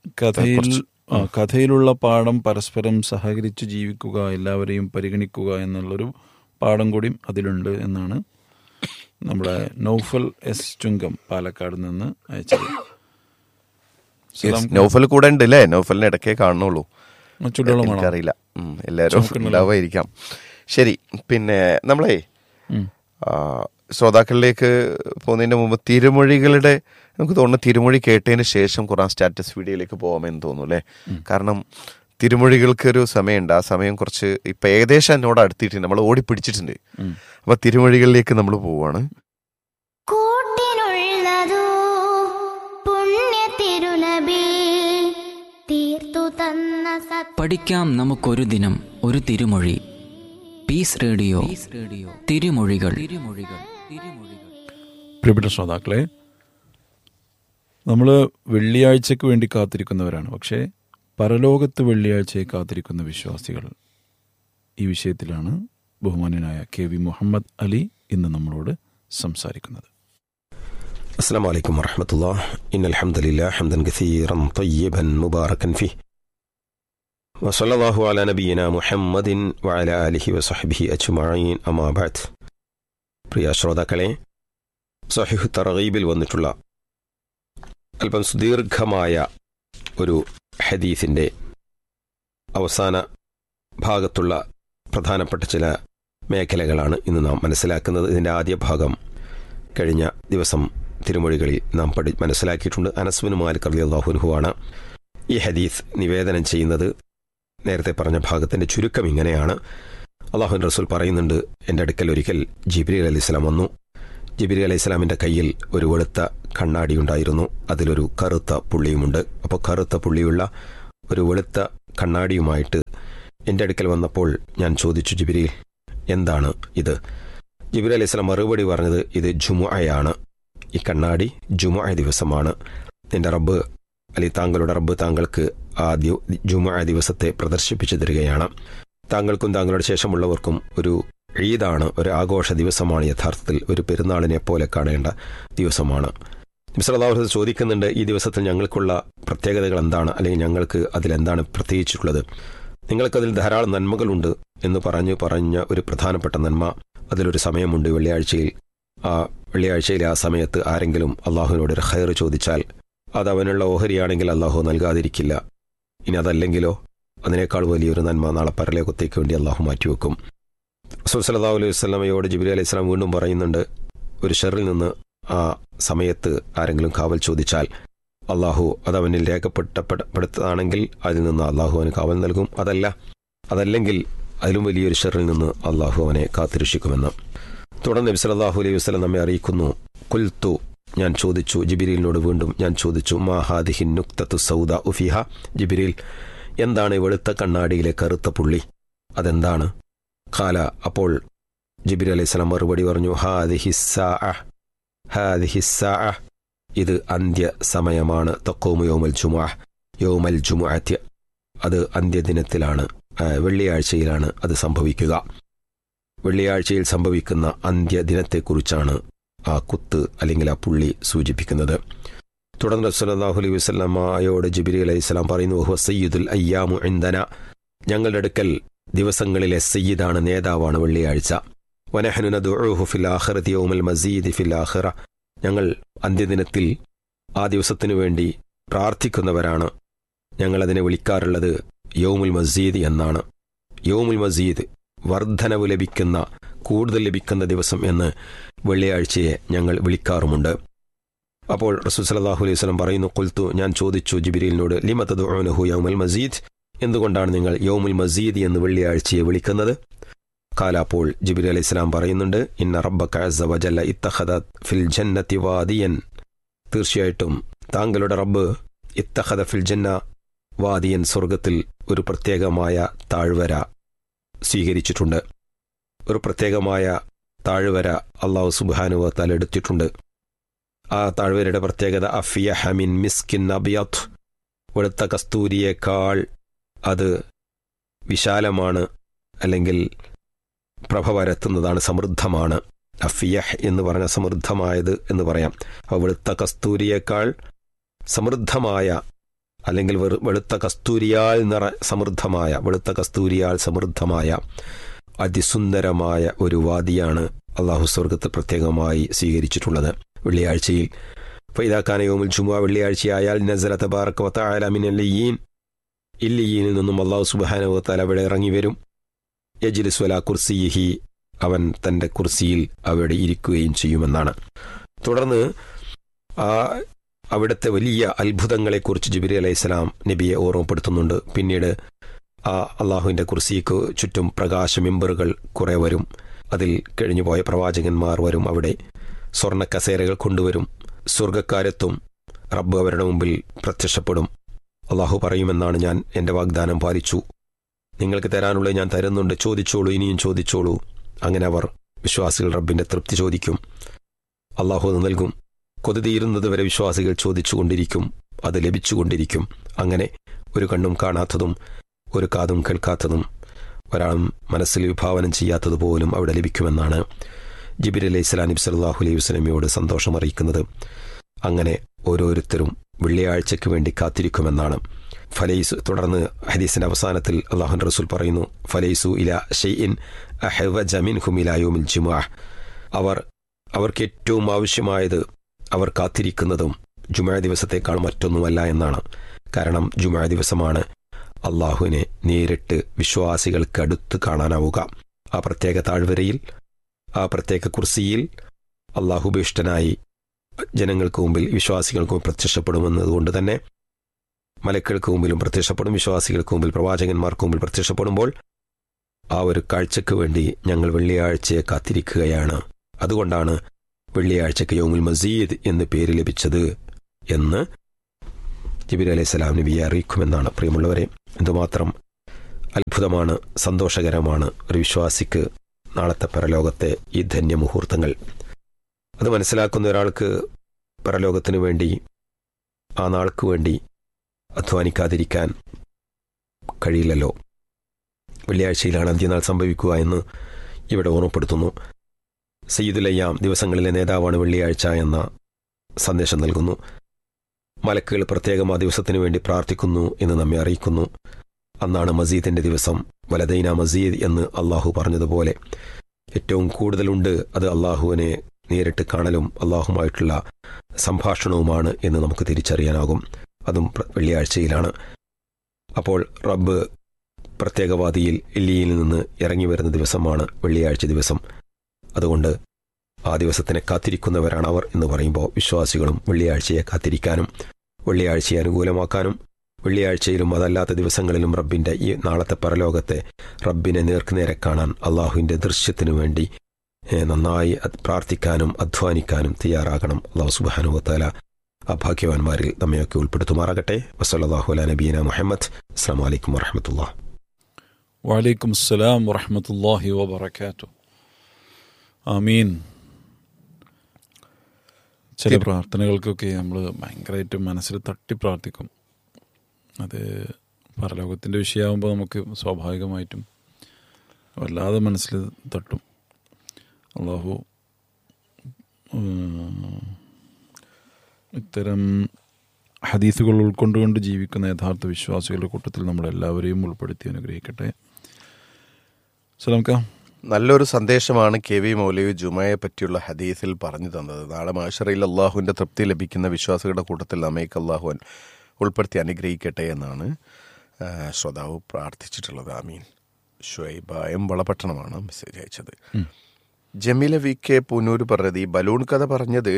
കഥയിൽ കുറച്ച്, ആ, കഥയിലുള്ള പാഠം പരസ്പരം സഹകരിച്ച് ജീവിക്കുക എല്ലാവരെയും പരിഗണിക്കുക എന്നുള്ളൊരു പാഠം കൂടിയും അതിലുണ്ട് എന്നാണ് നമ്മുടെ നൗഫൽ എസ് ചുങ്കം പാലക്കാട് നിന്ന് അയച്ചത് Yes, നൗഫൽ കൂടെ ഉണ്ട് അല്ലേ നൗഫലിനെ ഇടയ്ക്കേ കാണുന്നുള്ളൂ ചുടുവെള്ളം വേണം എനിക്കറിയില്ല ഉം, എല്ലാവരും ഉണ്ടാവുമായിരിക്കാം ശരി പിന്നെ നമ്മളെ ഉം. ആ, ശ്രോതാക്കളിലേക്ക് പോകുന്നതിന് മുമ്പ് തിരുമൊഴികളുടെ നമുക്ക് തോന്നുന്നു തിരുമൊഴി കേട്ടതിന് ശേഷം ഖുറാൻ സ്റ്റാറ്റസ് വീഡിയോയിലേക്ക് പോകാമെന്ന് തോന്നുന്നു അല്ലേ കാരണം തിരുമൊഴികൾക്ക് ഒരു സമയമുണ്ട് ആ സമയം കുറച്ച് ഇപ്പൊ ഏകദേശം എന്നോട് അടുത്തിട്ടുണ്ട് നമ്മൾ ഓടി പിടിച്ചിട്ടുണ്ട് ഉം. അപ്പൊ തിരുമൊഴികളിലേക്ക് നമ്മൾ പോവാണ് കൂട്ടിനുള്ളതോ പുണ്യ തിരുനബി തീർത്തു തന്ന സത് പഠിക്കാം നമുക്കൊരു ദിനം ഒരു തിരുമൊഴി പീസ് റേഡിയോ റേഡിയോ തിരുമൊഴികൾ തിരുമൊഴികൾ തിരുമൊഴികൾ പ്രിയപ്പെട്ട ശ്രോതാക്കളെ നമ്മൾ വെള്ളിയാഴ്ചക്ക് വേണ്ടി കാത്തിരിക്കുന്നവരാണ് പക്ഷേ പരലോകത്ത് വെള്ളിയാഴ്ചയെ കാത്തിരിക്കുന്ന വിശ്വാസികൾ ഈ വിഷയത്തിലാണ് ബഹുമാന്യനായ കെ വി മുഹമ്മദ് അലി ഇന്ന് നമ്മളോട് സംസാരിക്കുന്നത് السلام عليكم ورحمة الله إن الحمد لله حمدا كثيرا طيبا مباركا فيه وصلى الله على نبينا محمد وعلى آله وصحبه أجمعين أما بعد പ്രിയ ശ്രോതാക്കളെ സഹിഹു തറഗീബിൽ വന്നിട്ടുള്ള അല്പം സുദീർഘമായ ഒരു ഹദീസിൻ്റെ അവസാന ഭാഗത്തുള്ള പ്രധാനപ്പെട്ട ചില മേഖലകളാണ് ഇന്ന് നാം മനസ്സിലാക്കുന്നത് ഇതിൻ്റെ ആദ്യ ഭാഗം കഴിഞ്ഞ ദിവസം തിരുമൊഴികളിൽ നാം പഠി മനസ്സിലാക്കിയിട്ടുണ്ട് അനസ്ബിൻ മാലിക് അലി അള്ളാഹുൻഹുവാണ് ഈ ഹദീസ് നിവേദനം ചെയ്യുന്നത് നേരത്തെ പറഞ്ഞ ഭാഗത്തിൻ്റെ ചുരുക്കം ഇങ്ങനെയാണ് അള്ളാഹുൻ റസൂൽ പറയുന്നുണ്ട് എൻ്റെ അടുക്കൽ ഒരിക്കൽ ജിബ്രി അലി ഇസ്ലാം വന്നു ജിബ്രി അലി ഇസ്ലാമിൻ്റെ കയ്യിൽ ഒരു വെളുത്ത കണ്ണാടി ഉണ്ടായിരുന്നു അതിലൊരു കറുത്ത പുള്ളിയുമുണ്ട് അപ്പോൾ കറുത്ത പുള്ളിയുള്ള ഒരു വെളുത്ത കണ്ണാടിയുമായിട്ട് എൻ്റെ അടുക്കൽ വന്നപ്പോൾ ഞാൻ ചോദിച്ചു ജിബ്രിയിൽ എന്താണ് ഇത് ജിബ്രി അലൈഹി സ്വലാം മറുപടി പറഞ്ഞത് ഇത് ജുമുഅയാണ് ഈ കണ്ണാടി ജുമുഅ ദിവസമാണ് നിന്റെ റബ്ബ് അല്ലെ താങ്കളുടെ റബ്ബ് താങ്കൾക്ക് ആ ദിവ ജുമുഅ ദിവസത്തെ പ്രദർശിപ്പിച്ചു തരികയാണ് താങ്കൾക്കും താങ്കളുടെ ശേഷമുള്ളവർക്കും ഒരു ഈദാണ് ഒരു ആഘോഷ ദിവസമാണ് യഥാർത്ഥത്തിൽ ഒരു പെരുന്നാളിനെ പോലെ കാണേണ്ട ദിവസമാണ് മിസ്ലാഹു ചോദിക്കുന്നുണ്ട് ഈ ദിവസത്തിൽ ഞങ്ങൾക്കുള്ള പ്രത്യേകതകൾ എന്താണ് അല്ലെങ്കിൽ ഞങ്ങൾക്ക് അതിലെന്താണ് പ്രത്യേകിച്ചിട്ടുള്ളത് നിങ്ങൾക്കതിൽ ധാരാളം നന്മകളുണ്ട് എന്ന് പറഞ്ഞു പറഞ്ഞ ഒരു പ്രധാനപ്പെട്ട നന്മ അതിലൊരു സമയമുണ്ട് വെള്ളിയാഴ്ചയിൽ ആ വെള്ളിയാഴ്ചയിലെ ആ സമയത്ത് ആരെങ്കിലും അള്ളാഹുവിനോട് ഒരു ഹയർ ചോദിച്ചാൽ അത് അവനുള്ള ഓഹരിയാണെങ്കിൽ അള്ളാഹു നൽകാതിരിക്കില്ല ഇനി അതല്ലെങ്കിലോ അതിനേക്കാൾ വലിയൊരു നന്മ നാളെ പരലോകത്തേക്ക് വേണ്ടി അള്ളാഹു മാറ്റിവെക്കും സുസലാ അലൈഹി വസ്ലമയോട് ജിബിലി അലൈഹി സ്വലാം വീണ്ടും പറയുന്നുണ്ട് ഒരു ഷെറിൽ നിന്ന് ആ സമയത്ത് ആരെങ്കിലും കാവൽ ചോദിച്ചാൽ അള്ളാഹു അത് അവനിൽ രേഖപ്പെട്ടപ്പെടുത്തതാണെങ്കിൽ അതിൽ നിന്ന് അള്ളാഹു അവന് കാവൽ നൽകും അതല്ല അതല്ലെങ്കിൽ അതിലും വലിയൊരു ഷെറിൽ നിന്ന് അള്ളാഹു അവനെ കാത്തിരക്ഷിക്കുമെന്ന് തുടർന്ന് നബി സല്ലല്ലാഹു അലൈഹി വസല്ലം നമ്മെ അറിയിക്കുന്നു കുൽത്തു ഞാൻ ചോദിച്ചു ജിബിരിലിനോട് വീണ്ടും ഞാൻ ചോദിച്ചു മാ ഹാദിഹിൻ നുക്തത്തു സൗദ ഉഫിഹ ജിബിരിൽ എന്താണ് ഈ വെളുത്ത കണ്ണാടിയിലെ കറുത്ത പുള്ളി അതെന്താണ് ഖാല അപ്പോൾ ജിബിരി അലൈഹി സ്വലാം മറുപടി പറഞ്ഞു ഹാദിഹിസ്സാ ഹാദിഹിസ്സാ ഇത് അന്ത്യ സമയമാണ് തക്കോമു യോമൽ ജുമുഅ യോമൽ ജുമുഅത്യ അത് അന്ത്യദിനത്തിലാണ് ആ, വെള്ളിയാഴ്ചയിലാണ് അത് സംഭവിക്കുക വെള്ളിയാഴ്ചയിൽ സംഭവിക്കുന്ന അന്ത്യദിനത്തെക്കുറിച്ചാണ് ആ കുത്ത് അല്ലെങ്കിൽ ആ പുള്ളി സൂചിപ്പിക്കുന്നത് തുടർന്ന് സല്ലല്ലാഹു അലൈഹി വസല്ലമയോട് ജിബിരി അലൈഹി സ്വലാം പറയുന്നു "വഹുവ സയ്യിദുൽ അയ്യാമു ഇൻദന ഞങ്ങളുടെ അടുക്കൽ ദിവസങ്ങളിലെ സയ്യിദാണ് നേതാവാണ് വെള്ളിയാഴ്ച വനഹനു നദുഉഹു ഫിൽ ആഖിറതി യൗമൽ മസീദ് ഫിൽ ആഖിറ ഞങ്ങൾ അന്ത്യദിനത്തിൽ ആ ദിവസത്തിനു വേണ്ടി പ്രാർത്ഥിക്കുന്നവരാണ് ഞങ്ങൾ അതിനെ വിളിക്കാറുള്ളത് യൗമുൽ മസീദ് എന്നാണ് യൗമുൽ മസീദ് വർധനവ് ലഭിക്കുന്ന കൂടുതൽ ലഭിക്കുന്ന ദിവസം എന്ന് വെള്ളിയാഴ്ചയെ ഞങ്ങൾ വിളിക്കാറുമുണ്ട് അപ്പോൾ റസൂൽ സല്ലല്ലാഹു അലൈഹി വസല്ലം പറയുന്നു കൊൽത്തു ഞാൻ ചോദിച്ചു ജിബിരിലിനോട് ലിമത്തദുനഹു യൗമുൽ മസീദ് എന്തുകൊണ്ടാണ് നിങ്ങൾ യൗമുൽ മസീദ് എന്ന് വെള്ളിയാഴ്ചയെ വിളിക്കുന്നത് കാല അപ്പോൾ ജിബിരി അലൈഹി സ്വലാം പറയുന്നുണ്ട് ഇന്ന റബ്ബക അസ്സ വജല്ല ഇത്തഖദ ഫിൽ ജന്നതി വാദിയൻ തീർച്ചയായിട്ടും താങ്കളുടെ റബ്ബ് ഇത്തഖദ ഫിൽ ജന്ന വാദിയൻ സ്വർഗത്തിൽ ഒരു പ്രത്യേകമായ താഴ്വര സ്വീകരിച്ചിട്ടുണ്ട് ഒരു പ്രത്യേകമായ താഴ്വര അള്ളാഹു സുബാനുവത്താൽ എടുത്തിട്ടുണ്ട് ആ താഴ്വരയുടെ പ്രത്യേകത അഫിയ ഹമിൻ മിസ്കിൻ അബിയത്ത് വെളുത്ത കസ്തൂരിയേക്കാൾ അത് വിശാലമാണ് അല്ലെങ്കിൽ പ്രഭ പരത്തുന്നതാണ് സമൃദ്ധമാണ് അഫിയഹ് എന്ന് പറഞ്ഞ സമൃദ്ധമായത് എന്ന് പറയാം അപ്പോൾ വെളുത്ത കസ്തൂരിയേക്കാൾ സമൃദ്ധമായ അല്ലെങ്കിൽ വെറു വെളുത്ത കസ്തൂരിയാൽ നിറ സമൃദ്ധമായ വെളുത്ത കസ്തൂരിയാൽ സമൃദ്ധമായ അതിസുന്ദരമായ ഒരു വാദിയാണ് അള്ളാഹു സ്വർഗത്തിൽ പ്രത്യേകമായി സ്വീകരിച്ചിട്ടുള്ളത് വെള്ളിയാഴ്ചയിൽ ഫൈദാഖാനയോമുൽ ജുമുഅ വെള്ളിയാഴ്ചയായാൽ നസല തബാറക് വത്തആലമിൻ അല്ലിയീൻ ഇല്ലിയീനിൽ നിന്നും അള്ളാഹു സുബാനവ തല അവിടെ ഇറങ്ങി വരും യജിലിസ് വല കുർസിയിഹി അവൻ തൻ്റെ കുർസിയിൽ അവിടെ ഇരിക്കുകയും ചെയ്യുമെന്നാണ് തുടർന്ന് ആ അവിടുത്തെ വലിയ അത്ഭുതങ്ങളെക്കുറിച്ച് ജിബിരി അലൈഹി സ്വലാം നബിയെ ഓർമ്മപ്പെടുത്തുന്നുണ്ട് പിന്നീട് ആ അള്ളാഹുവിൻ്റെ കുർസിക്ക് ചുറ്റും പ്രകാശ മെമ്പറുകൾ കുറേ വരും അതിൽ കഴിഞ്ഞുപോയ പ്രവാചകന്മാർ വരും അവിടെ സ്വർണ്ണ കസേരകൾ കൊണ്ടുവരും സ്വർഗക്കാരെത്തും റബ്ബ് അവരുടെ മുമ്പിൽ പ്രത്യക്ഷപ്പെടും അള്ളാഹു പറയുമെന്നാണ് ഞാൻ എൻ്റെ വാഗ്ദാനം പാലിച്ചു നിങ്ങൾക്ക് തരാനുള്ളത് ഞാൻ തരുന്നുണ്ട് ചോദിച്ചോളൂ ഇനിയും ചോദിച്ചോളൂ അങ്ങനെ അവർ വിശ്വാസികൾ റബ്ബിൻ്റെ തൃപ്തി ചോദിക്കും അള്ളാഹു അത് നൽകും കൊതി തീരുന്നത് വരെ വിശ്വാസികൾ ചോദിച്ചുകൊണ്ടിരിക്കും അത് ലഭിച്ചുകൊണ്ടിരിക്കും അങ്ങനെ ഒരു കണ്ണും കാണാത്തതും ഒരു കാതും കേൾക്കാത്തതും ഒരാളും മനസ്സിൽ വിഭാവനം ചെയ്യാത്തത് പോലും അവിടെ ലഭിക്കുമെന്നാണ് ജിബിർ അലൈഹി സ്വലാം നബി സല്ലാഹു അലൈഹി വസ്ലമയോട് സന്തോഷം അറിയിക്കുന്നത് അങ്ങനെ ഓരോരുത്തരും വെള്ളിയാഴ്ചയ്ക്ക് വേണ്ടി കാത്തിരിക്കുമെന്നാണ് ഫലൈസു തുടർന്ന് ഹദീസിന്റെ അവസാനത്തിൽ അള്ളാഹുൻ റസൂൽ പറയുന്നു ഫലൈസു ഇല ഷെയ്ഇൻ അഹവ ജമിൻ ഹുമിലായോമിൽ ജുമാ അവർ അവർക്ക് ഏറ്റവും ആവശ്യമായത് അവർ കാത്തിരിക്കുന്നതും ജുമാ ദിവസത്തേക്കാൾ മറ്റൊന്നുമല്ല എന്നാണ് കാരണം ജുമാ ദിവസമാണ് അള്ളാഹുവിനെ നേരിട്ട് വിശ്വാസികൾക്ക് അടുത്ത് കാണാനാവുക ആ പ്രത്യേക താഴ്വരയിൽ ആ പ്രത്യേക കുർസിയിൽ അള്ളാഹുഭീഷ്ടനായി ജനങ്ങൾക്ക് മുമ്പിൽ വിശ്വാസികൾക്ക് മുമ്പിൽ പ്രത്യക്ഷപ്പെടുമെന്നതുകൊണ്ട് തന്നെ മലക്കൾക്ക് മുമ്പിലും പ്രത്യക്ഷപ്പെടും വിശ്വാസികൾക്ക് മുമ്പിൽ പ്രവാചകന്മാർക്ക് മുമ്പിൽ പ്രത്യക്ഷപ്പെടുമ്പോൾ ആ ഒരു കാഴ്ചയ്ക്ക് വേണ്ടി ഞങ്ങൾ വെള്ളിയാഴ്ചയെ കാത്തിരിക്കുകയാണ് അതുകൊണ്ടാണ് വെള്ളിയാഴ്ചയ്ക്ക് യോമുൽ മസീദ് എന്ന് പേര് ലഭിച്ചത് എന്ന് ജിബിർ അലൈഹി സ്വലാം നബിയെ അറിയിക്കുമെന്നാണ് പ്രിയമുള്ളവരെ എന്തുമാത്രം അത്ഭുതമാണ് സന്തോഷകരമാണ് ഒരു വിശ്വാസിക്ക് നാളത്തെ പരലോകത്തെ ഈ ധന്യമുഹൂർത്തങ്ങൾ അത് മനസ്സിലാക്കുന്ന ഒരാൾക്ക് പരലോകത്തിനു വേണ്ടി ആ നാൾക്ക് വേണ്ടി അധ്വാനിക്കാതിരിക്കാൻ കഴിയില്ലല്ലോ വെള്ളിയാഴ്ചയിലാണ് അന്ത്യനാൾ സംഭവിക്കുക എന്ന് ഇവിടെ ഓർമ്മപ്പെടുത്തുന്നു സയ്യിദുലയ്യാം ദിവസങ്ങളിലെ നേതാവാണ് വെള്ളിയാഴ്ച എന്ന സന്ദേശം നൽകുന്നു മലക്കുകൾ പ്രത്യേകം ആ ദിവസത്തിനു വേണ്ടി പ്രാർത്ഥിക്കുന്നു എന്ന് നമ്മെ അറിയിക്കുന്നു അന്നാണ് മസീദിന്റെ ദിവസം വലദൈന മസീദ് എന്ന് അള്ളാഹു പറഞ്ഞതുപോലെ ഏറ്റവും കൂടുതലുണ്ട് അത് അള്ളാഹുവിനെ നേരിട്ട് കാണലും അള്ളാഹുമായിട്ടുള്ള സംഭാഷണവുമാണ് എന്ന് നമുക്ക് തിരിച്ചറിയാനാകും അതും വെള്ളിയാഴ്ചയിലാണ് അപ്പോൾ റബ്ബ് പ്രത്യേകവാദിയിൽ ഇല്ലിയിൽ നിന്ന് ഇറങ്ങി വരുന്ന ദിവസമാണ് വെള്ളിയാഴ്ച ദിവസം അതുകൊണ്ട് ആ ദിവസത്തിനെ കാത്തിരിക്കുന്നവരാണ് അവർ എന്ന് പറയുമ്പോൾ വിശ്വാസികളും വെള്ളിയാഴ്ചയെ കാത്തിരിക്കാനും വെള്ളിയാഴ്ചയെ അനുകൂലമാക്കാനും വെള്ളിയാഴ്ചയിലും അതല്ലാത്ത ദിവസങ്ങളിലും റബ്ബിന്റെ ഈ നാളത്തെ പരലോകത്തെ റബ്ബിനെ നേർക്കുനേരെ കാണാൻ അള്ളാഹുവിന്റെ ദൃശ്യത്തിനു വേണ്ടി നന്നായി പ്രാർത്ഥിക്കാനും അധ്വാനിക്കാനും തയ്യാറാകണം അള്ളാഹു സുബാനുവത്താല ആ ഭാഗ്യവാന്മാരിൽ നമ്മയൊക്കെ ഉൾപ്പെടുത്തുമാറാകട്ടെ വസല്ലാഹു അല നബീന മുഹമ്മദ് അസ്സാം വലൈക്കും വറഹമത്തുള്ള വലൈക്കും അസ്സലാം വറഹമത്തല്ലാഹി വബർക്കാത്തു ആമീൻ ചില പ്രാർത്ഥനകൾക്കൊക്കെ നമ്മൾ ഭയങ്കരമായിട്ട് മനസ്സിൽ തട്ടി പ്രാർത്ഥിക്കും അത് പരലോകത്തിൻ്റെ വിഷയമാകുമ്പോൾ നമുക്ക് സ്വാഭാവികമായിട്ടും വല്ലാതെ മനസ്സിൽ തട്ടും അള്ളാഹു ഇത്തരം ഹദീസുകൾ ഉൾക്കൊണ്ടുകൊണ്ട് ജീവിക്കുന്ന യഥാർത്ഥ വിശ്വാസികളുടെ കൂട്ടത്തിൽ നമ്മളെല്ലാവരെയും ഉൾപ്പെടുത്തി അനുഗ്രഹിക്കട്ടെ സലാംക്ക നല്ലൊരു സന്ദേശമാണ് കെ വി മൗലവി ജുമയെ പറ്റിയുള്ള ഹദീസിൽ പറഞ്ഞു തന്നത് നാളെ മാഷറയിൽ അള്ളാഹുവിൻ്റെ തൃപ്തി ലഭിക്കുന്ന വിശ്വാസികളുടെ കൂട്ടത്തിൽ നമ്മയ്ക്ക് അള്ളാഹുൻ ഉൾപ്പെടുത്തി അനുഗ്രഹിക്കട്ടെ എന്നാണ് ശ്രോതാവ് പ്രാർത്ഥിച്ചിട്ടുള്ളത് ആമീൻ ഷുഐബായം വളപട്ടണമാണ് മെസ്സേജ് അയച്ചത് ജമീല വി കെ പൂനൂർ പറഞ്ഞത് ഈ ബലൂൺ കഥ പറഞ്ഞത്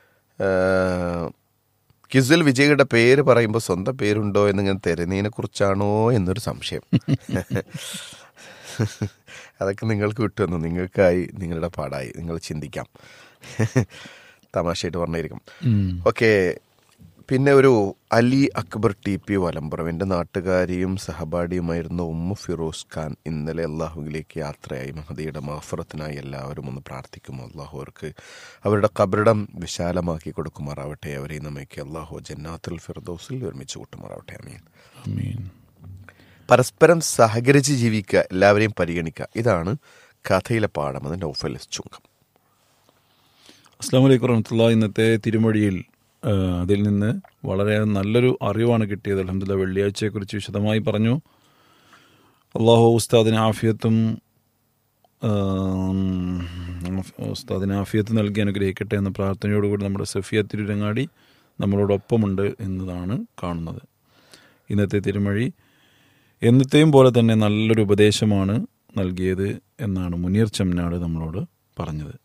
കിസിൽ വിജയുടെ പേര് പറയുമ്പോൾ സ്വന്തം പേരുണ്ടോ എന്നിങ്ങനെ തരുന്നതിനെ കുറിച്ചാണോ എന്നൊരു സംശയം അതൊക്കെ നിങ്ങൾക്ക് വിട്ടുവന്നു നിങ്ങൾക്കായി നിങ്ങളുടെ പാടായി നിങ്ങൾ ചിന്തിക്കാം തമാശയായിട്ട് പറഞ്ഞിരിക്കും ഓക്കെ പിന്നെ ഒരു അലി അക്ബർ ടി പി വലമ്പുറം എൻ്റെ നാട്ടുകാരിയും സഹപാഠിയുമായിരുന്ന ഉമ്മു ഫിറോസ് ഖാൻ ഇന്നലെ അള്ളാഹുവിലേക്ക് യാത്രയായി മഹദിയുടെ മാഫറത്തിനായി എല്ലാവരും ഒന്ന് പ്രാർത്ഥിക്കുമോ അള്ളാഹു അവർക്ക് അവരുടെ കബറിടം വിശാലമാക്കി കൊടുക്കുമാറാവട്ടെ അവരെയും നമ്മയ്ക്ക് അള്ളാഹു ജന്നാത്തുൽ ഫിർദോസിൽ ഒരുമിച്ച് കൂട്ടുമാറാവട്ടെ അമീൻ ആമീൻ പരസ്പരം സഹകരിച്ച് ജീവിക്കുക എല്ലാവരെയും പരിഗണിക്കുക ഇതാണ് കഥയിലെ പാഠം അതിൻ്റെ ഓഫലസ് ചുങ്കം അസ്സാം വലൈക്കും വറഹമത്തുള്ള ഇന്നത്തെ തിരുമൊഴിയിൽ ആ, അതിൽ നിന്ന് വളരെ നല്ലൊരു അറിവാണ് കിട്ടിയത് അലഹമ്മദില്ല വെള്ളിയാഴ്ചയെക്കുറിച്ച് വിശദമായി പറഞ്ഞു അള്ളാഹു ഉസ്താദിന് ആഫിയത്തും ആം, ഉസ്താദിന് ആഫിയത്ത് നൽകി അനുഗ്രഹിക്കട്ടെ എന്ന പ്രാർത്ഥനയോടുകൂടി നമ്മുടെ സഫിയ തിരുരങ്ങാടി നമ്മളോടൊപ്പമുണ്ട് എന്നതാണ് കാണുന്നത് ഇന്നത്തെ തിരുമഴി എന്നത്തെയും പോലെ തന്നെ നല്ലൊരു ഉപദേശമാണ് നൽകിയത് എന്നാണ് മുനീർ ചെമ്മനാട് നമ്മളോട് പറഞ്ഞത്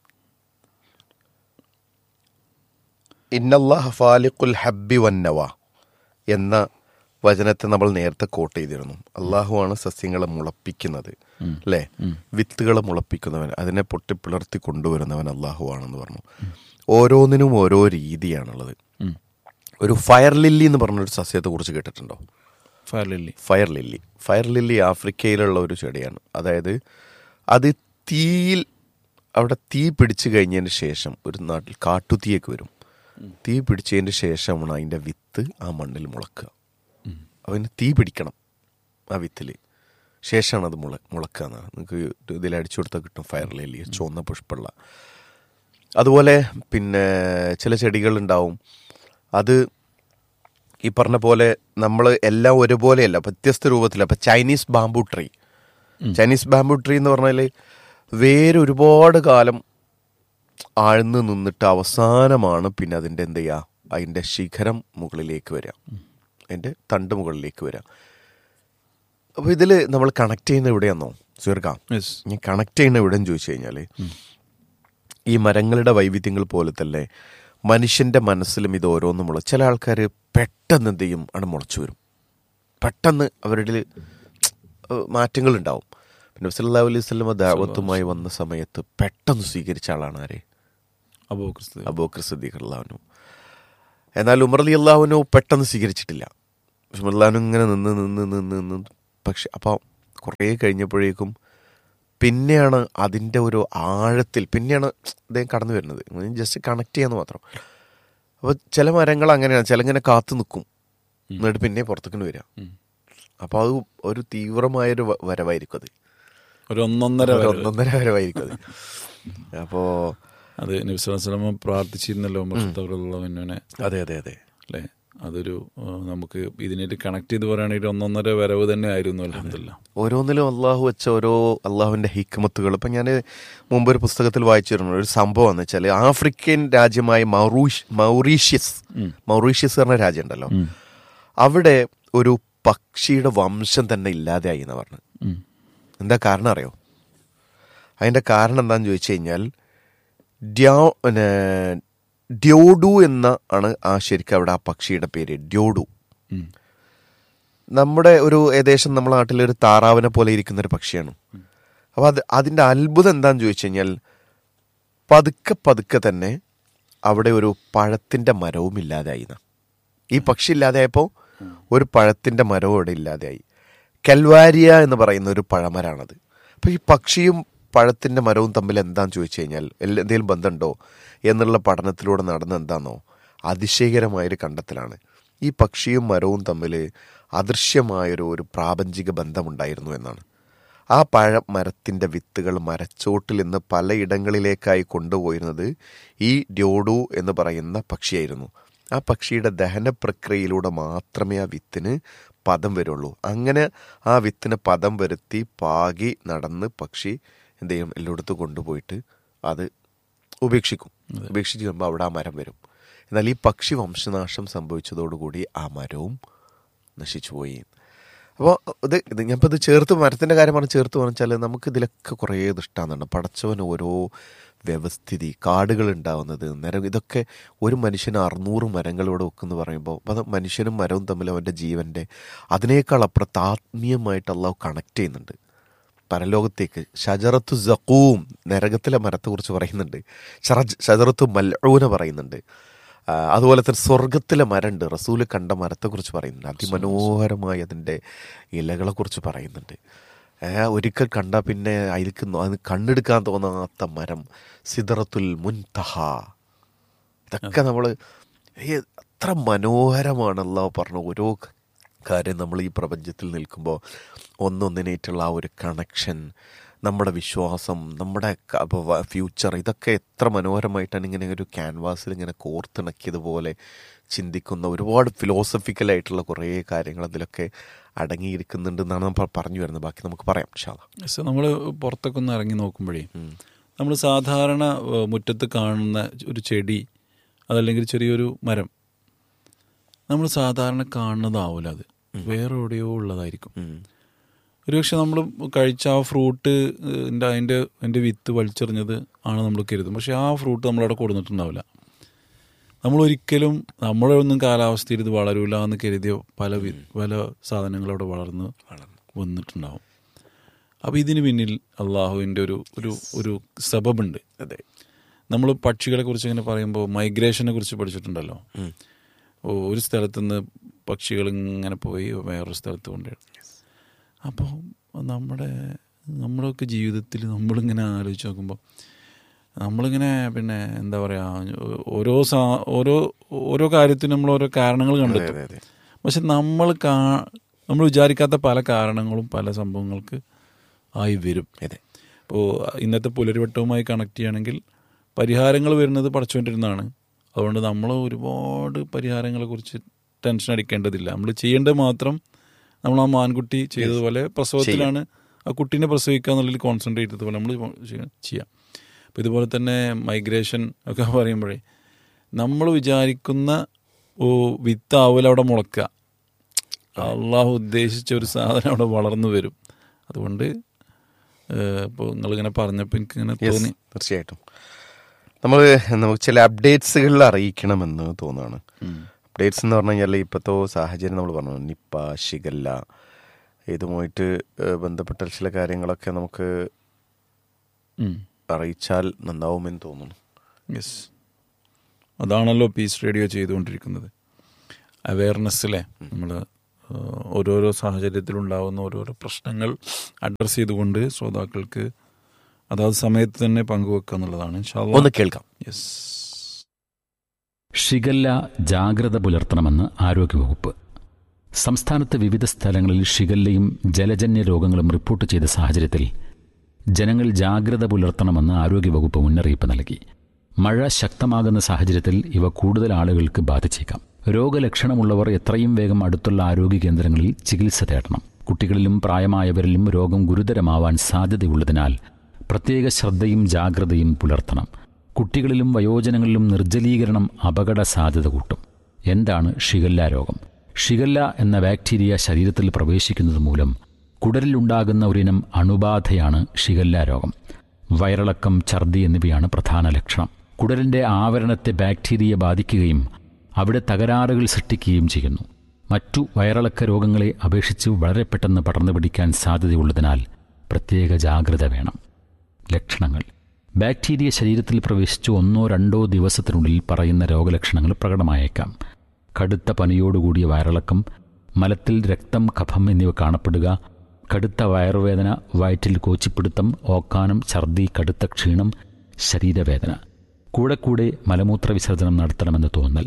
ഇന്നല്ലാഹ് ഫാലിഖുൽ ഹബ്ബി വന്നവ എന്ന വചനത്തെ നമ്മൾ നേരത്തെ കോട്ട് ചെയ്തിരുന്നു അള്ളാഹുവാണ് സസ്യങ്ങളെ മുളപ്പിക്കുന്നത് അല്ലേ വിത്തുകളെ മുളപ്പിക്കുന്നവൻ അതിനെ പൊട്ടിപ്പിളർത്തി കൊണ്ടുവരുന്നവൻ അള്ളാഹുവാണെന്ന് പറഞ്ഞു ഓരോന്നിനും ഓരോ രീതിയാണുള്ളത് ഉം. ഒരു ഫയർ ലില്ലി എന്ന് പറഞ്ഞൊരു സസ്യത്തെ കുറിച്ച് കേട്ടിട്ടുണ്ടോ fire lily fire lily fire lily ആഫ്രിക്കയിലുള്ള ഒരു ചെടിയാണ് അതായത് അത് തീയിൽ അവിടെ തീ പിടിച്ചു കഴിഞ്ഞതിന് ശേഷം ഒരു നാട്ടിൽ കാട്ടുതീയൊക്കെ വരും തീ പിടിച്ചതിന് ശേഷമാണ് അതിൻ്റെ വിത്ത് ആ മണ്ണിൽ മുളക്കുക അവന് തീ പിടിക്കണം ആ വിത്തിൽ ശേഷമാണ് അത് മുള മുളക്കുക എന്നാണ് നിങ്ങൾക്ക് ഇതിൽ അടിച്ചു കൊടുത്താൽ കിട്ടും ഫയർ ലില്ലി ചുവന്ന പുഷ്പമുള്ള അതുപോലെ പിന്നെ ചില ചെടികളുണ്ടാവും അത് ഈ പറഞ്ഞ പോലെ നമ്മൾ എല്ലാം ഒരുപോലെയല്ല വ്യത്യസ്ത രൂപത്തില അപ്പം Chinese bamboo tree Chinese bamboo tree എന്ന് പറഞ്ഞാൽ വേര് ഒരുപാട് കാലം ആഴ്ന്ന് നിന്നിട്ട് അവസാനമാണ് പിന്നെ അതിൻ്റെ എന്ത് ചെയ്യുക അതിൻ്റെ ശിഖരം മുകളിലേക്ക് വരിക അതിൻ്റെ തണ്ട് മുകളിലേക്ക് വരിക അപ്പോൾ ഇതിൽ നമ്മൾ കണക്ട് ചെയ്യുന്ന എവിടെയാണെന്നോ സുഹൃക്കാം യെസ് ഞാൻ കണക്ട് ചെയ്യുന്ന എവിടെയെന്ന് ചോദിച്ചു കഴിഞ്ഞാൽ ഈ മരങ്ങളുടെ വൈവിധ്യങ്ങൾ പോലെ തന്നെ മനുഷ്യന്റെ മനസ്സിലും ഇത് ഓരോന്നുമുള്ള ചില ആൾക്കാർ പെട്ടെന്ന് എന്ത് ചെയ്യും ആണ് മുളച്ചു വരും പെട്ടെന്ന് അവരുടെ മാറ്റങ്ങൾ ഉണ്ടാവും പിന്നെ സല്ലല്ലാഹു അലൈഹി വസല്ലമ ദാവത്തുമായി വന്ന സമയത്ത് പെട്ടെന്ന് സ്വീകരിച്ച ആളാണ് ആരെ അബൂ ക്രിസ്തു അബൂക്കർ സിദ്ദീഖ് അള്ളാഹുനു എന്നാൽ ഉമർ അലി അള്ളാഹുനു പെട്ടെന്ന് സ്വീകരിച്ചിട്ടില്ല ഉമർ അള്ളാഹുനു ഇങ്ങനെ നിന്ന് നിന്ന് നിന്ന് നിന്ന് പക്ഷെ അപ്പോൾ കുറേ കഴിഞ്ഞപ്പോഴേക്കും പിന്നെയാണ് അതിൻ്റെ ഒരു ആഴത്തിൽ പിന്നെയാണ് അദ്ദേഹം കടന്നു വരുന്നത് ജസ്റ്റ് കണക്ട് ചെയ്യാന്ന് മാത്രം അപ്പോൾ ചില മരങ്ങൾ അങ്ങനെയാണ് ചില ഇങ്ങനെ കാത്തു നിൽക്കും എന്നിട്ട് പിന്നെ പുറത്തേക്ക് വരിക അപ്പോൾ അത് ഒരു തീവ്രമായൊരു വ- വരവായിരിക്കും അത് ഒരു ഒന്നൊന്നര ഒരു വരവ്. ഒന്നൊന്നര വരവായിരിക്കും അത് അപ്പോൾ അത് നബിസ്വലമ പ്രാർത്ഥിച്ചിരുന്നല്ലോ മുസ്തഖുള്ളവനെ അതെ അതെ അതെ അല്ലേ അതൊരു ആ, നമുക്ക് ഇതിനായിട്ട് കണക്ട് ചെയ്ത് പറയുകയാണെങ്കിൽ ഒരു ഒന്നൊന്നര വരവ് തന്നെ ആയിരുന്നു അലഹമില്ല ഓരോന്നിലും അള്ളാഹു വെച്ച ഓരോ അള്ളാഹുവിന്റെ ഹിക്മത്തുകൾ ഇപ്പം ഞാൻ മുമ്പ് ഒരു പുസ്തകത്തിൽ വായിച്ചിരുന്നു ഒരു സംഭവം എന്ന് വെച്ചാൽ ആഫ്രിക്കൻ രാജ്യമായ മൗറൂഷ് മൗറീഷ്യസ് മൗറീഷ്യസ് പറഞ്ഞ രാജ്യം ഉണ്ടല്ലോ അവിടെ ഒരു പക്ഷിയുടെ വംശം തന്നെ ഇല്ലാതെയായി എന്ന് പറഞ്ഞു എന്താ കാരണം അറിയോ അതിന്റെ കാരണം എന്താന്ന് ചോദിച്ചു കഴിഞ്ഞാൽ ഡ്യോ പിന്നെ ഡ്യോഡു എന്ന ആണ് ആ ശരിക്കും അവിടെ ആ പക്ഷിയുടെ പേര് ഡ്യോഡു നമ്മുടെ ഒരു ഏകദേശം നമ്മുടെ നാട്ടിലെ ഒരു താറാവിനെ പോലെ ഇരിക്കുന്ന ഒരു പക്ഷിയാണ് അപ്പോൾ അത് അതിൻ്റെ അത്ഭുതം എന്താണെന്ന് ചോദിച്ചു കഴിഞ്ഞാൽ പതുക്കെ പതുക്കെ തന്നെ അവിടെ ഒരു പഴത്തിൻ്റെ മരവും ഇല്ലാതായി എന്നാ. ഈ പക്ഷി ഇല്ലാതെയായപ്പോൾ ഒരു പഴത്തിൻ്റെ മരവും ഇവിടെ ഇല്ലാതെയായി കൽവാരിയ എന്ന് പറയുന്ന ഒരു പഴമരാണത് അപ്പോൾ ഈ പക്ഷിയും പഴത്തിൻ്റെ മരവും തമ്മിൽ എന്താന്ന് ചോദിച്ചു കഴിഞ്ഞാൽ എല്ലാ- എന്തെങ്കിലും ബന്ധമുണ്ടോ എന്നുള്ള പഠനത്തിലൂടെ നടന്ന എന്താണെന്നോ അതിശയകരമായൊരു കണ്ടെത്തലാണ് ഈ പക്ഷിയും മരവും തമ്മിൽ അദൃശ്യമായൊരു ഒരു പ്രാപഞ്ചിക ബന്ധമുണ്ടായിരുന്നു എന്നാണ് ആ പഴ മരത്തിൻ്റെ വിത്തുകൾ മരച്ചോട്ടിൽ നിന്ന് പലയിടങ്ങളിലേക്കായി കൊണ്ടുപോയിരുന്നത് ഈ ഡ്യോഡു എന്ന് പറയുന്ന പക്ഷിയായിരുന്നു ആ പക്ഷിയുടെ ദഹന പ്രക്രിയയിലൂടെ മാത്രമേ ആ വിത്തിന് പദം വരുള്ളൂ അങ്ങനെ ആ വിത്തിന് പദം വരുത്തി പാകി നടന്ന് പക്ഷി എന്ത് ചെയ്യും എല്ലായിടത്തും കൊണ്ടുപോയിട്ട് അത് ഉപേക്ഷിക്കും ഉപേക്ഷിച്ച് കഴിയുമ്പോൾ അവിടെ ആ മരം വരും എന്നാൽ ഈ പക്ഷി വംശനാശം സംഭവിച്ചതോടുകൂടി ആ മരവും നശിച്ചു പോയി അപ്പോൾ ഇത് ഇത് ഞാനിപ്പോൾ ഇത് ചേർത്ത് മരത്തിൻ്റെ കാര്യം പറഞ്ഞ് ചേർത്ത് പറഞ്ഞാൽ നമുക്ക് ഇതിലൊക്കെ കുറേ ദൃഷ്ടാന്താണ് പടച്ചവൻ ഓരോ വ്യവസ്ഥിതി കാടുകൾ ഉണ്ടാവുന്നത് നിരം ഇതൊക്കെ ഒരു മനുഷ്യന് അറുന്നൂറ് മരങ്ങൾ ഇവിടെ വെക്കുമെന്ന് പറയുമ്പോൾ അത് മനുഷ്യനും മരവും തമ്മിൽ അവൻ്റെ ജീവൻ്റെ അതിനേക്കാൾ അപ്പുറത്ത് ആത്മീയമായിട്ട് അള്ളാഹു കണക്ട് ചെയ്യുന്നുണ്ട് പരലോകത്തേക്ക് ഷജറത്തു ജക്കൂം നരകത്തിലെ മരത്തെക്കുറിച്ച് പറയുന്നുണ്ട് ഷറജ് ഷജറത്തു മൽഊന പറയുന്നുണ്ട് ആ, അതുപോലെ തന്നെ സ്വർഗത്തിലെ മരമുണ്ട് റസൂല് കണ്ട മരത്തെക്കുറിച്ച് പറയുന്നുണ്ട് അതിമനോഹരമായി അതിൻ്റെ ഇലകളെക്കുറിച്ച് പറയുന്നുണ്ട് ഏ, ഒരിക്കൽ കണ്ടാൽ പിന്നെ അതിലേക്ക് നോ- അതിന് കണ്ണെടുക്കാൻ തോന്നാത്ത മരം സിദറത്തുൽ മുൻതഹ ഇതൊക്കെ നമ്മൾ എത്ര മനോഹരമാണ് അള്ളാഹു പറഞ്ഞ ഓരോ കാര്യം നമ്മൾ ഈ പ്രപഞ്ചത്തിൽ നിൽക്കുമ്പോൾ ഒന്നൊന്നിനായിട്ടുള്ള ആ ഒരു കണക്ഷൻ നമ്മുടെ വിശ്വാസം നമ്മുടെ ഫ്യൂച്ചർ ഇതൊക്കെ എത്ര മനോഹരമായിട്ടാണ് ഇങ്ങനെ ഒരു ക്യാൻവാസിൽ ഇങ്ങനെ കോർത്തിണക്കിയതുപോലെ ചിന്തിക്കുന്ന ഒരുപാട് ഫിലോസഫിക്കലായിട്ടുള്ള കുറേ കാര്യങ്ങൾ അതിലൊക്കെ അടങ്ങിയിരിക്കുന്നുണ്ട് എന്നാണ് നമ്മൾ പറഞ്ഞു വരുന്നത് ബാക്കി നമുക്ക് പറയാം ഷാള നമ്മൾ പുറത്തൊക്കെ ഒന്ന് ഇറങ്ങി നോക്കുമ്പോഴേ നമ്മൾ സാധാരണ ഏഹ്, മുറ്റത്ത് കാണുന്ന ഒരു ചെടി അതല്ലെങ്കിൽ ചെറിയൊരു മരം നമ്മൾ സാധാരണ കാണുന്നതാവില്ല അത് വേറെ എവിടെയോ ഉള്ളതായിരിക്കും ഒരുപക്ഷെ നമ്മൾ കഴിച്ച ആ ഫ്രൂട്ട് എൻ്റെ അതിൻ്റെ അതിൻ്റെ വിത്ത് വലിച്ചെറിഞ്ഞത് ആണ് നമ്മൾ കരുതും പക്ഷെ ആ ഫ്രൂട്ട് നമ്മളവിടെ കൊടുത്തിട്ടുണ്ടാവില്ല നമ്മൾ ഒരിക്കലും നമ്മളൊന്നും കാലാവസ്ഥയിൽ ഇത് വളരൂല എന്ന് കരുതിയ പല വി പല സാധനങ്ങൾ അവിടെ വളർന്ന് വന്നിട്ടുണ്ടാവും അപ്പോൾ ഇതിന് പിന്നിൽ അള്ളാഹുവിൻ്റെ ഒരു ഒരു ഒരു സബബുണ്ട് അതെ നമ്മൾ പക്ഷികളെ കുറിച്ച് ഇങ്ങനെ പറയുമ്പോൾ മൈഗ്രേഷനെ കുറിച്ച് പഠിച്ചിട്ടുണ്ടല്ലോ ഓ, ഒരു സ്ഥലത്ത് നിന്ന് പക്ഷികൾ ഇങ്ങനെ പോയി വേറൊരു സ്ഥലത്ത് കൊണ്ടുപോയി അപ്പോൾ നമ്മുടെ നമ്മുടെയൊക്കെ ജീവിതത്തിൽ നമ്മളിങ്ങനെ ആലോചിച്ച് നോക്കുമ്പോൾ നമ്മളിങ്ങനെ പിന്നെ എന്താ പറയുക ഓരോ സാ ഓരോ ഓരോ കാര്യത്തിനും നമ്മൾ ഓരോ കാരണങ്ങൾ കണ്ടെത്തും അതെ അതെ പക്ഷെ നമ്മൾ കാ നമ്മൾ വിചാരിക്കാത്ത പല കാരണങ്ങളും പല സംഭവങ്ങൾക്ക് ആയി വരും അതെ ഇപ്പോൾ ഇന്നത്തെ പുലരിവട്ടവുമായി കണക്ട് ചെയ്യുകയാണെങ്കിൽ പരിഹാരങ്ങൾ വരുന്നത് പഠിച്ചുകൊണ്ടിരുന്നതാണ് അതുകൊണ്ട് നമ്മൾ ഒരുപാട് പരിഹാരങ്ങളെ കുറിച്ച് ടെൻഷൻ അടിക്കേണ്ടതില്ല നമ്മൾ ചെയ്യേണ്ടത് മാത്രം നമ്മൾ ആ മാൻകുട്ടി ചെയ്തതുപോലെ പ്രസവത്തിലാണ് ആ കുട്ടീനെ പ്രസവിക്കുക എന്നുള്ളതിൽ കോൺസെൻട്രേറ്റ് ചെയ്തതുപോലെ നമ്മൾ ചെയ്യാം അപ്പോൾ ഇതുപോലെ തന്നെ മൈഗ്രേഷൻ ഒക്കെ പറയുമ്പോഴേ നമ്മൾ വിചാരിക്കുന്ന ഓ വിത്താവൂല അവിടെ മുളക്കുക അള്ളാഹു ഉദ്ദേശിച്ച ഒരു സാധനം അവിടെ വളർന്നു വരും അതുകൊണ്ട് ഇപ്പോൾ നിങ്ങളിങ്ങനെ പറഞ്ഞപ്പോൾ എനിക്കിങ്ങനെ Yes, തോന്നി തീർച്ചയായിട്ടും നമ്മൾ നമുക്ക് ചില അപ്ഡേറ്റ്സുകളിൽ അറിയിക്കണമെന്ന് തോന്നുകയാണ് അപ്ഡേറ്റ്സ് എന്ന് പറഞ്ഞു കഴിഞ്ഞാൽ ഇപ്പോഴത്തെ സാഹചര്യം നമ്മൾ പറഞ്ഞു നിപ്പ ഷിഗല്ല ഇതുമായിട്ട് ഏഹ്, ബന്ധപ്പെട്ട ചില കാര്യങ്ങളൊക്കെ നമുക്ക് അറിയിച്ചാൽ നന്നാവുമെന്ന് തോന്നുന്നു യെസ് അതാണല്ലോ പീസ് റേഡിയോ ചെയ്തുകൊണ്ടിരിക്കുന്നത് അവയർനെസ്സിലെ നമ്മൾ ഓരോരോ സാഹചര്യത്തിലുണ്ടാകുന്ന ഓരോരോ പ്രശ്നങ്ങൾ അഡ്രസ്സ് ചെയ്തുകൊണ്ട് ശ്രോതാക്കൾക്ക് അതാത് സമയത്ത് തന്നെ പങ്കുവെക്കുക എന്നുള്ളതാണ് ഒന്ന് കേൾക്കാം യെസ് ഷിഗല്ല ജാഗ്രത പുലർത്തണമെന്ന് ആരോഗ്യവകുപ്പ് സംസ്ഥാനത്ത് വിവിധ സ്ഥലങ്ങളിൽ ഷിഗല്ലയും ജലജന്യ രോഗങ്ങളും റിപ്പോർട്ട് ചെയ്ത സാഹചര്യത്തിൽ ജനങ്ങൾ ജാഗ്രത പുലർത്തണമെന്ന് ആരോഗ്യവകുപ്പ് മുന്നറിയിപ്പ് നൽകി മഴ ശക്തമാകുന്ന സാഹചര്യത്തിൽ ഇവ കൂടുതൽ ആളുകൾക്ക് ബാധിച്ചേക്കാം രോഗലക്ഷണമുള്ളവർ എത്രയും വേഗം അടുത്തുള്ള ആരോഗ്യ കേന്ദ്രങ്ങളിൽ ചികിത്സ തേടണം കുട്ടികളിലും പ്രായമായവരിലും രോഗം ഗുരുതരമാവാൻ സാധ്യതയുള്ളതിനാൽ പ്രത്യേക ശ്രദ്ധയും ജാഗ്രതയും പുലർത്തണം കുട്ടികളിലും വയോജനങ്ങളിലും നിർജ്ജലീകരണം അപകട സാധ്യത കൂട്ടും എന്താണ് ഷിഗല്ല രോഗം ഷിഗല്ല എന്ന ബാക്ടീരിയ ശരീരത്തിൽ പ്രവേശിക്കുന്നത് മൂലം കുടലിലുണ്ടാകുന്ന ഒരിനം അണുബാധയാണ് ഷിഗല്ല രോഗം വയറിളക്കം ഛർദി എന്നിവയാണ് പ്രധാന ലക്ഷണം കുടലിന്റെ ആവരണത്തെ ബാക്ടീരിയ ബാധിക്കുകയും അവിടെ തകരാറുകൾ സൃഷ്ടിക്കുകയും ചെയ്യുന്നു മറ്റു വയറിളക്ക രോഗങ്ങളെ അപേക്ഷിച്ച് വളരെ പെട്ടെന്ന് പടർന്നു പിടിക്കാൻ സാധ്യതയുള്ളതിനാൽ പ്രത്യേക ജാഗ്രത വേണം ലക്ഷണങ്ങൾ ബാക്ടീരിയ ശരീരത്തിൽ പ്രവേശിച്ച് ഒന്നോ രണ്ടോ ദിവസത്തിനുള്ളിൽ പറയുന്ന രോഗലക്ഷണങ്ങൾ പ്രകടമായേക്കാം കടുത്ത പനിയോടുകൂടിയ വയറിളക്കം മലത്തിൽ രക്തം കഫം എന്നിവ കാണപ്പെടുക കടുത്ത വയറുവേദന വയറ്റിൽ കോച്ചിപ്പിടുത്തം ഓക്കാനം ഛർദി കടുത്ത ക്ഷീണം ശരീരവേദന കൂടെ കൂടെ മലമൂത്ര വിസർജനം നടത്തണമെന്ന് തോന്നൽ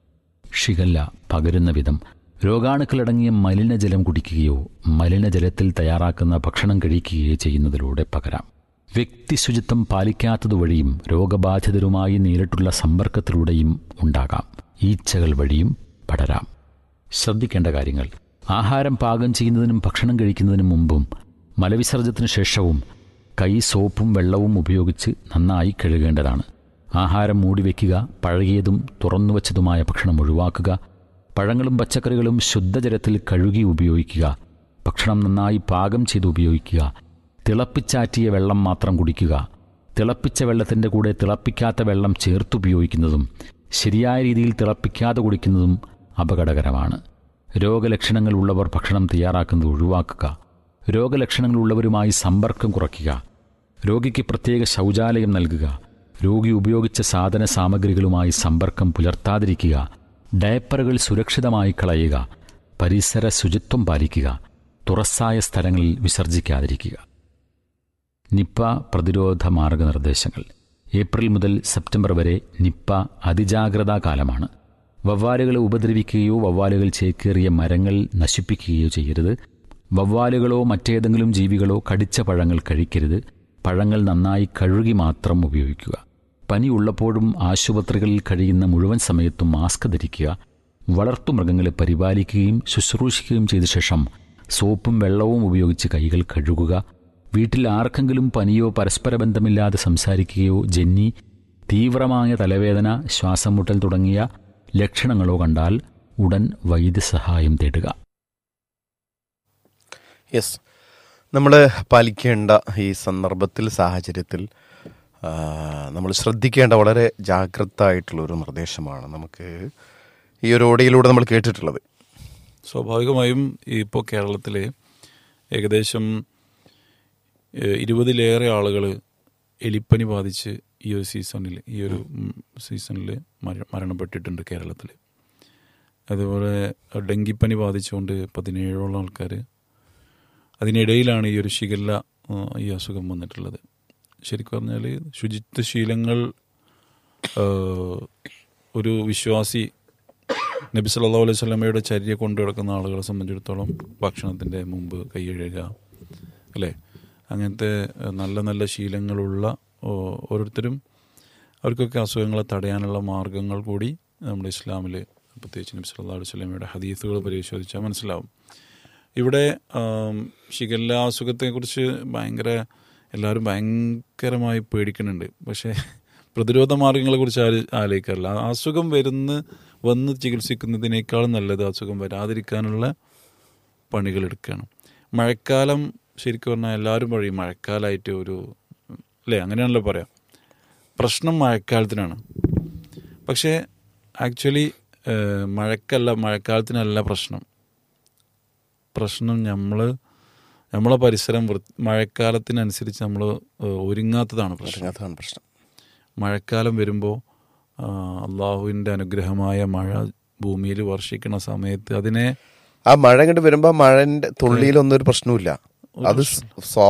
ഷിഗല്ല പകരുന്ന വിധം രോഗാണുക്കളടങ്ങിയ മലിനജലം കുടിക്കുകയോ മലിനജലത്തിൽ തയ്യാറാക്കുന്ന ഭക്ഷണം കഴിക്കുകയോ ചെയ്യുന്നതിലൂടെ പകരാം വ്യക്തി ശുചിത്വം പാലിക്കാത്തതുവഴിയും രോഗബാധിതരുമായി നേരിട്ടുള്ള സമ്പർക്കത്തിലൂടെയും ഉണ്ടാകാം ഈച്ചകൾ വഴിയും പടരാം ശ്രദ്ധിക്കേണ്ട കാര്യങ്ങൾ ആഹാരം പാകം ചെയ്യുന്നതിനും ഭക്ഷണം കഴിക്കുന്നതിനും മുമ്പും മലവിസർജനത്തിന് ശേഷവും കൈ സോപ്പും വെള്ളവും ഉപയോഗിച്ച് നന്നായി കഴുകേണ്ടതാണ് ആഹാരം മൂടിവെക്കുക പഴകിയതും തുറന്നുവച്ചതുമായ ഭക്ഷണം ഒഴിവാക്കുക പഴങ്ങളും പച്ചക്കറികളും ശുദ്ധജലത്തിൽ കഴുകി ഉപയോഗിക്കുക ഭക്ഷണം നന്നായി പാകം ചെയ്ത് ഉപയോഗിക്കുക തിളപ്പിച്ചാറ്റിയ വെള്ളം മാത്രം കുടിക്കുക തിളപ്പിച്ച വെള്ളത്തിൻ്റെ കൂടെ തിളപ്പിക്കാത്ത വെള്ളം ചേർത്തുപയോഗിക്കുന്നതും ശരിയായ രീതിയിൽ തിളപ്പിക്കാതെ കുടിക്കുന്നതും അപകടകരമാണ് രോഗലക്ഷണങ്ങൾ ഉള്ളവർ ഭക്ഷണം തയ്യാറാക്കുന്നത് ഒഴിവാക്കുക രോഗലക്ഷണങ്ങളുള്ളവരുമായി സമ്പർക്കം കുറയ്ക്കുക രോഗിക്ക് പ്രത്യേക ശൗചാലയം നൽകുക രോഗി ഉപയോഗിച്ച സാധന സാമഗ്രികളുമായി സമ്പർക്കം പുലർത്താതിരിക്കുക ഡയപ്പറുകൾ സുരക്ഷിതമായി കളയുക പരിസര ശുചിത്വം പാലിക്കുക തുറസായ സ്ഥലങ്ങളിൽ വിസർജിക്കാതിരിക്കുക നിപ്പ പ്രതിരോധ മാർഗനിർദ്ദേശങ്ങൾ ഏപ്രിൽ മുതൽ സെപ്റ്റംബർ വരെ നിപ്പ അതിജാഗ്രതാ കാലമാണ് വവ്വാലുകളെ ഉപദ്രവിക്കുകയോ വവ്വാലുകൾ ചേക്കേറിയ മരങ്ങൾ നശിപ്പിക്കുകയോ ചെയ്യരുത് വവ്വാലുകളോ മറ്റേതെങ്കിലും ജീവികളോ കടിച്ച പഴങ്ങൾ കഴിക്കരുത് പഴങ്ങൾ നന്നായി കഴുകി മാത്രം ഉപയോഗിക്കുക പനി ഉള്ളപ്പോഴും ആശുപത്രികളിൽ കഴിയുന്ന മുഴുവൻ സമയത്തും മാസ്ക് ധരിക്കുക വളർത്തുമൃഗങ്ങളെ പരിപാലിക്കുകയും ശുശ്രൂഷിക്കുകയും ചെയ്ത ശേഷം സോപ്പും വെള്ളവും ഉപയോഗിച്ച് കൈകൾ കഴുകുക വീട്ടിൽ ആർക്കെങ്കിലും പനിയോ പരസ്പര ബന്ധമില്ലാതെ സംസാരിക്കുകയോ ജന്നി തീവ്രമായ തലവേദന ശ്വാസം മുട്ടൽ തുടങ്ങിയ ലക്ഷണങ്ങളോ കണ്ടാൽ ഉടൻ വൈദ്യസഹായം തേടുക യെസ് നമ്മൾ പാലിക്കേണ്ട ഈ സന്ദർഭത്തിൽ സാഹചര്യത്തിൽ നമ്മൾ ശ്രദ്ധിക്കേണ്ട വളരെ ജാഗ്രത ആയിട്ടുള്ള ഒരു നിർദ്ദേശമാണ് നമുക്ക് ഈ ഒരു ഓടിയിലൂടെ നമ്മൾ കേട്ടിട്ടുള്ളത് സ്വാഭാവികമായും ഇപ്പോൾ കേരളത്തിൽ ഏകദേശം ഏഹ്, ഇരുപതിലേറെ ആളുകൾ എലിപ്പനി ബാധിച്ച് ഈ ഒരു സീസണിൽ ഈ ഒരു സീസണിൽ മരണപ്പെട്ടിട്ടുണ്ട് കേരളത്തിൽ അതുപോലെ ഡെങ്കിപ്പനി ബാധിച്ചുകൊണ്ട് പതിനേഴോളം ആൾക്കാർ അതിനിടയിലാണ് ഈ ഒരു ഷിഗല്ല ആ, ഈ അസുഖം വന്നിട്ടുള്ളത് ശരിക്കും പറഞ്ഞാൽ ശുചിത്വ ശീലങ്ങൾ ആ, ഒരു വിശ്വാസി നബി സല്ലല്ലാഹു അലൈഹി സ്വലമയുടെ ചര്യ കൊണ്ടു കിടക്കുന്ന ആളുകളെ സംബന്ധിച്ചിടത്തോളം ഭക്ഷണത്തിൻ്റെ മുമ്പ് കൈ കഴുകുക അല്ലേ അങ്ങനത്തെ ഏഹ്, നല്ല നല്ല ശീലങ്ങളുള്ള ഓ, ഓരോരുത്തരും അവർക്കൊക്കെ അസുഖങ്ങളെ തടയാനുള്ള മാർഗങ്ങൾ കൂടി നമ്മുടെ ഇസ്ലാമിൽ പ്രത്യേകിച്ച് നബി സല്ലല്ലാഹു അലൈഹി സ്വലമയുടെ ഹദീസുകൾ പരിശോധിച്ചാൽ മനസ്സിലാവും ഇവിടെ ആം, ഷിഗല്ല അസുഖത്തെക്കുറിച്ച് ഭയങ്കര എല്ലാവരും ഭയങ്കരമായി പേടിക്കുന്നുണ്ട് പക്ഷേ പ്രതിരോധ മാർഗങ്ങളെക്കുറിച്ച് ആര് ആലോചിക്കാറില്ല ആ അസുഖം വരുന്ന വന്ന് ചികിത്സിക്കുന്നതിനേക്കാളും നല്ലത് അസുഖം വരാതിരിക്കാനുള്ള പണികൾ എടുക്കുകയാണ് മഴക്കാലം ശരിക്കും പറഞ്ഞാൽ എല്ലാവരും പറയും മഴക്കാലമായിട്ട് ഒരു അല്ലേ അങ്ങനെയാണല്ലോ പറയാം പ്രശ്നം മഴക്കാലത്തിനാണ് പക്ഷേ ആക്ച്വലി മഴക്കല്ല മഴക്കാലത്തിനല്ല പ്രശ്നം പ്രശ്നം നമ്മൾ നമ്മളെ പരിസരം വൃ- മഴക്കാലത്തിനനുസരിച്ച് നമ്മൾ ഒരുങ്ങാത്തതാണ് പ്രശ്നം അതാണ് പ്രശ്നം മഴക്കാലം വരുമ്പോൾ അള്ളാഹുവിൻ്റെ അനുഗ്രഹമായ മഴ ഭൂമിയിൽ വർഷിക്കുന്ന സമയത്ത് അതിനെ ആ മഴ ഇങ്ങോട്ട് വരുമ്പോൾ മഴന്റെ തുള്ളിയിലൊന്നും ഒരു പ്രശ്നവുമില്ല അത് സോഫ്റ്റ്